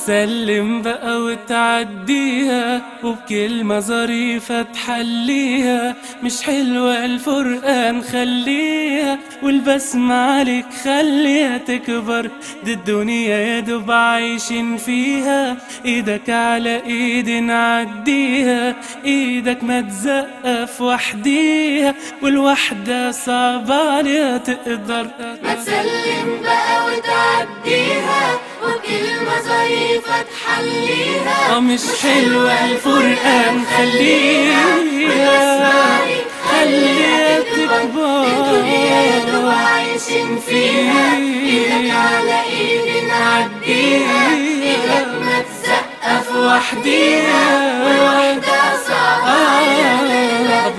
تسلم بقى وتعديها وبكلمة ظريفة تحليها مش حلوة الفرقة نخليها والبسمة عليك خليها تكبر دي الدنيا يا دوب عايشين فيها ايدك على ايدي نعديها ايدك ما تزقف وحديها والوحدة صعبة عليها تقدر ما تسلم بقى وتعديها وكلمة ظريفة تحليها اه مش حلوة الفرقة نخليها خليها الدنيا دوب تكبر عايشين فيها ايدك على ايدي نعديها ايدك ما تسقف وحديها